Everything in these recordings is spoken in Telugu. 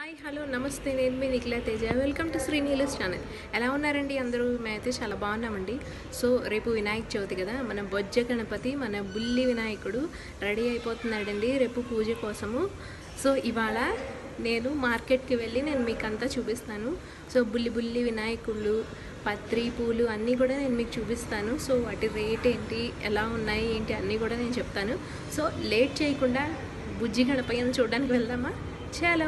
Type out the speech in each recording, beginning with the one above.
హాయ్ హలో నమస్తే నేను మీ నిఖిలా తేజ వెల్కమ్ టు శ్రీనీలస్ ఛానల్ ఎలా ఉన్నారండి అందరూ మేమైతే చాలా బాగున్నామండి సో రేపు వినాయక చవితి కదా మన బొజ్జ గణపతి మన బుల్లి వినాయకుడు రెడీ అయిపోతున్నాడండి రేపు పూజ కోసము సో ఇవాళ నేను మార్కెట్కి వెళ్ళి నేను మీకు అంతా చూపిస్తాను సో బుల్లి బుల్లి వినాయకుళ్ళు పత్రి పూలు అన్నీ కూడా నేను మీకు చూపిస్తాను సో వాటి రేట్ ఏంటి ఎలా ఉన్నాయి ఏంటి అన్నీ కూడా నేను చెప్తాను సో లేట్ చేయకుండా బుజ్జి గణపయ్యను చూడడానికి వెళ్దామా చలో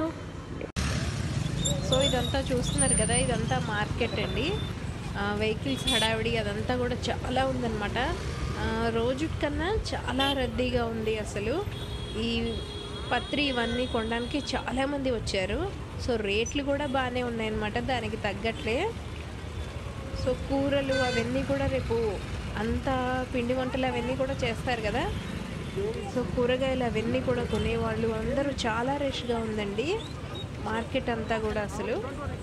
సో ఇదంతా చూస్తున్నారు కదా ఇదంతా మార్కెట్ అండి వెహికల్స్ హడావిడి అదంతా కూడా చాలా ఉందన్నమాట ఆ, రోజు కన్నా చాలా రద్దీగా ఉంది అసలు ఈ పత్రి ఇవన్నీ కొనడానికి చాలామంది వచ్చారు సో రేట్లు కూడా బాగానే ఉన్నాయన్నమాట దానికి తగ్గట్లే సో కూరలు అవన్నీ కూడా రేపు అంతా పిండి వంటలు అవన్నీ కూడా చేస్తారు కదా సో కూరగాయలు అవన్నీ కూడా కొనేవాళ్ళు అందరూ చాలా రష్గా ఉందండి మార్కెట్ అంతా కూడా అసలు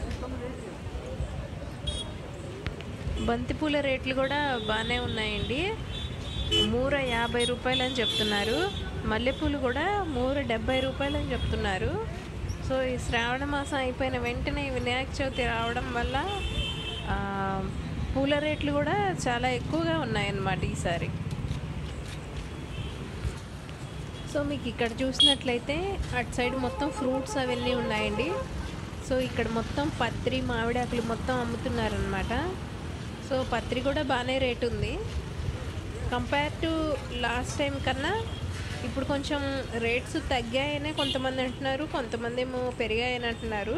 బంతిపూల రేట్లు కూడా బాగానే ఉన్నాయండి మూర యాభై రూపాయలు అని చెప్తున్నారు మల్లెపూలు కూడా మూర డెబ్బై రూపాయలు అని చెప్తున్నారు సో ఈ శ్రావణ మాసం అయిపోయిన వెంటనే ఈ వినాయక చవితి రావడం వల్ల ఆ, పూల రేట్లు కూడా చాలా ఎక్కువగా ఉన్నాయన్నమాట ఈసారి సో మీకు ఇక్కడ చూసినట్లయితే అటు సైడ్ మొత్తం ఫ్రూట్స్ అవన్నీ ఉన్నాయండి సో ఇక్కడ మొత్తం పత్రి మామిడాకులు మొత్తం అమ్ముతున్నారనమాట సో పత్రి కూడా బాగానే రేట్ ఉంది కంపేర్ టు లాస్ట్ టైం కన్నా ఇప్పుడు కొంచెం రేట్స్ తగ్గాయనే కొంతమంది అంటున్నారు కొంతమంది ఏమో పెరిగాయని అంటున్నారు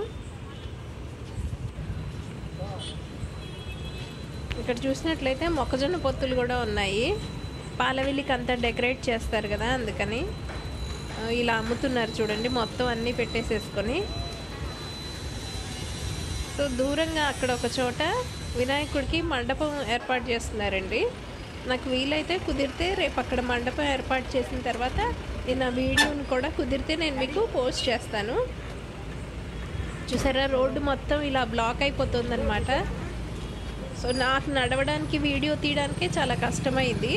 ఇక్కడ చూసినట్లయితే మొక్కజొన్న పొత్తులు కూడా ఉన్నాయి పాలవెల్లికి అంతా డెకరేట్ చేస్తారు కదా అందుకని ఆ, ఇలా అమ్ముతున్నారు చూడండి మొత్తం అన్నీ పెట్టేసేసుకొని సో దూరంగా అక్కడ ఒక చోట వినాయకుడికి మండపం ఏర్పాటు చేస్తున్నారండి నాకు వీలైతే కుదిరితే రేపు అక్కడ మండపం ఏర్పాటు చేసిన తర్వాత నేను ఆ వీడియోని కూడా కుదిరితే నేను మీకు పోస్ట్ చేస్తాను చూసారా రోడ్డు మొత్తం ఇలా బ్లాక్ అయిపోతుందన్నమాట సో నాకు నడవడానికి వీడియో తీయడానికే చాలా కష్టమైంది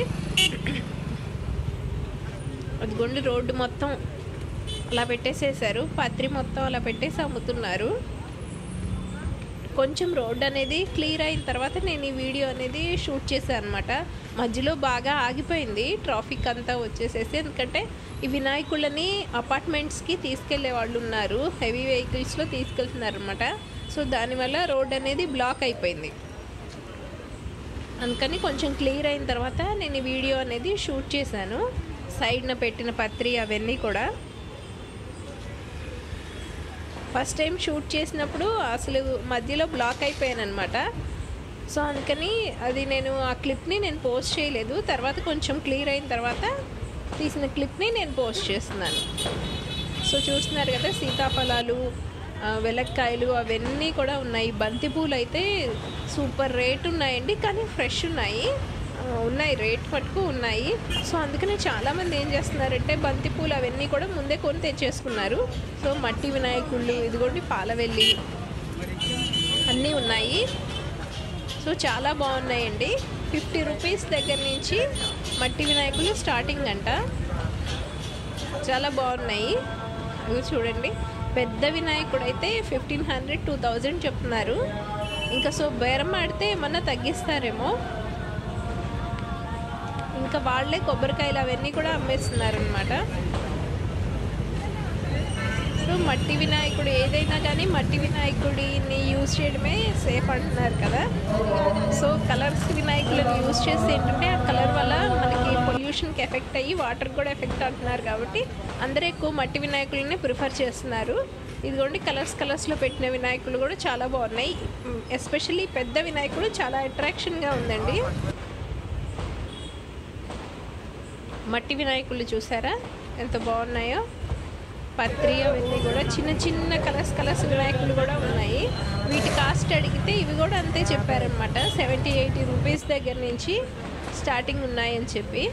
అదిగోండి రోడ్డు మొత్తం అలా పెట్టేసేసారు పత్రి మొత్తం అలా పెట్టేసి అమ్ముతున్నారు కొంచెం రోడ్ అనేది క్లియర్ అయిన తర్వాత నేను ఈ వీడియో అనేది షూట్ చేశాను అనమాట మధ్యలో బాగా ఆగిపోయింది ట్రాఫిక్ అంతా వచ్చేసేసి ఎందుకంటే ఈ వినాయకుళ్ళని అపార్ట్మెంట్స్కి తీసుకెళ్లే వాళ్ళు ఉన్నారు హెవీ వెహికల్స్లో తీసుకెళ్తున్నారు అనమాట సో దానివల్ల రోడ్ అనేది బ్లాక్ అయిపోయింది అందుకని కొంచెం క్లియర్ అయిన తర్వాత నేను ఈ వీడియో అనేది షూట్ చేశాను సైడ్న పెట్టిన పత్రి అవన్నీ కూడా ఫస్ట్ టైం షూట్ చేసినప్పుడు అసలు మధ్యలో బ్లాక్ అయిపోయాను అనమాట సో అందుకని అది నేను ఆ క్లిప్ని నేను పోస్ట్ చేయలేదు తర్వాత కొంచెం క్లియర్ అయిన తర్వాత తీసిన క్లిప్ని నేను పోస్ట్ చేస్తున్నాను సో చూస్తున్నారు కదా సీతాఫలాలు ఆ, వెలక్కాయలు అవన్నీ కూడా ఉన్నాయి బంతిపూలు అయితే సూపర్ రేట్ ఉన్నాయండి కానీ ఫ్రెష్ ఉన్నాయి ఆ, ఉన్నాయి రేట్ పట్టుకు ఉన్నాయి సో అందుకనే చాలామంది ఏం చేస్తున్నారంటే బంతిపూలు అవన్నీ కూడా ముందే కొని తెచ్చేసుకున్నారు సో మట్టి వినాయకుళ్ళు ఇదిగోండి పాలవెల్లి అన్నీ ఉన్నాయి సో చాలా బాగున్నాయండి ఫిఫ్టీ రూపీస్ దగ్గర నుంచి మట్టి వినాయకులు స్టార్టింగ్ అంట చాలా బాగున్నాయి ఇవి చూడండి పెద్ద వినాయకుడు అయితే ఫిఫ్టీన్ హండ్రెడ్ టూ థౌజండ్ చెప్తున్నారు ఇంకా సో బేరం ఆడితే ఏమన్నా తగ్గిస్తారేమో ఇంకా వాళ్ళే కొబ్బరికాయలు అవన్నీ కూడా అమ్మేస్తున్నారు అనమాట సో మట్టి వినాయకుడు ఏదైనా కానీ మట్టి వినాయకుడిని యూజ్ చేయడమే సేఫ్ అంటున్నారు కదా సో కలర్స్ వినాయకులను యూజ్ చేస్తే ఏంటంటే ఆ కలర్ వల్ల మనకి పొల్యూషన్కి ఎఫెక్ట్ అయ్యి వాటర్ కూడా ఎఫెక్ట్ అంటున్నారు కాబట్టి అందరూ ఎక్కువ మట్టి వినాయకులనే ప్రిఫర్ చేస్తున్నారు ఇదిగోండి కలర్స్ కలర్స్లో పెట్టిన వినాయకులు కూడా చాలా బాగున్నాయి ఎస్పెషల్లీ పెద్ద వినాయకుడు చాలా అట్రాక్షన్గా ఉందండి మట్టి వినాయకులు చూసారా ఎంత బాగున్నాయో పత్రి అవన్నీ కూడా చిన్న చిన్న కలర్స్ కలర్స్ వినాయకులు కూడా ఉన్నాయి వీటి కాస్ట్ అడిగితే ఇవి కూడా అంతే చెప్పారనమాట సెవెంటీ ఎయిటీ రూపీస్ దగ్గర నుంచి స్టార్టింగ్ ఉన్నాయని చెప్పి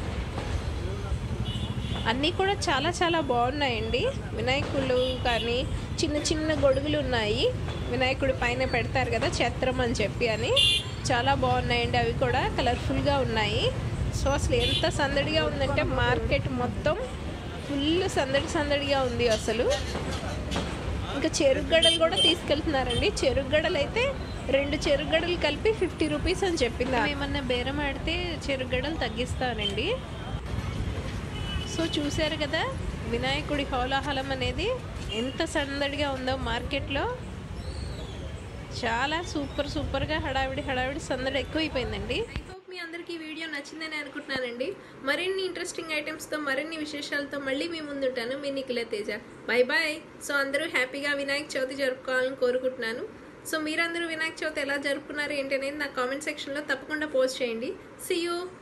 అన్నీ కూడా చాలా చాలా బాగున్నాయండి వినాయకులు కానీ చిన్న చిన్న గొడుగులు ఉన్నాయి వినాయకుడి పైన పెడతారు కదా ఛత్రం అని చెప్పి అని చాలా బాగున్నాయండి అవి కూడా కలర్ఫుల్గా ఉన్నాయి సో అసలు ఎంత సందడిగా ఉందంటే మార్కెట్ మొత్తం ఫుల్ సందడి సందడిగా ఉంది అసలు ఇంకా చెరుగడలు కూడా తీసుకెళ్తున్నారండి చెరుగడలు అయితే రెండు చెరుగడలు కలిపి ఫిఫ్టీ రూపీస్ అని చెప్పింది ఏమన్నా బేరం ఆడితే చెరుగడలు తగ్గిస్తానండి సో చూశారు కదా వినాయకుడి హోలాహలం అనేది ఎంత సందడిగా ఉందో మార్కెట్లో చాలా సూపర్ సూపర్గా హడావిడి హడావిడి సందడి ఎక్కువైపోయిందండి ఐ హోప్ మీ అందరికీ ఈ వీడియో నచ్చిందని అనుకుంటున్నానండి మరిన్ని ఇంట్రెస్టింగ్ ఐటమ్స్తో మరిన్ని విశేషాలతో మళ్ళీ మీ ముందుంటాను మీ Nikhila Teja bye bye so అందరూ హ్యాపీగా వినాయక చవితి జరుపుకోవాలని కోరుకుంటున్నాను సో మీరందరూ వినాయక చవితి ఎలా జరుపుకున్నారు ఏంటి అనేది నా కామెంట్ సెక్షన్లో తప్పకుండా పోస్ట్ చేయండి సీ యూ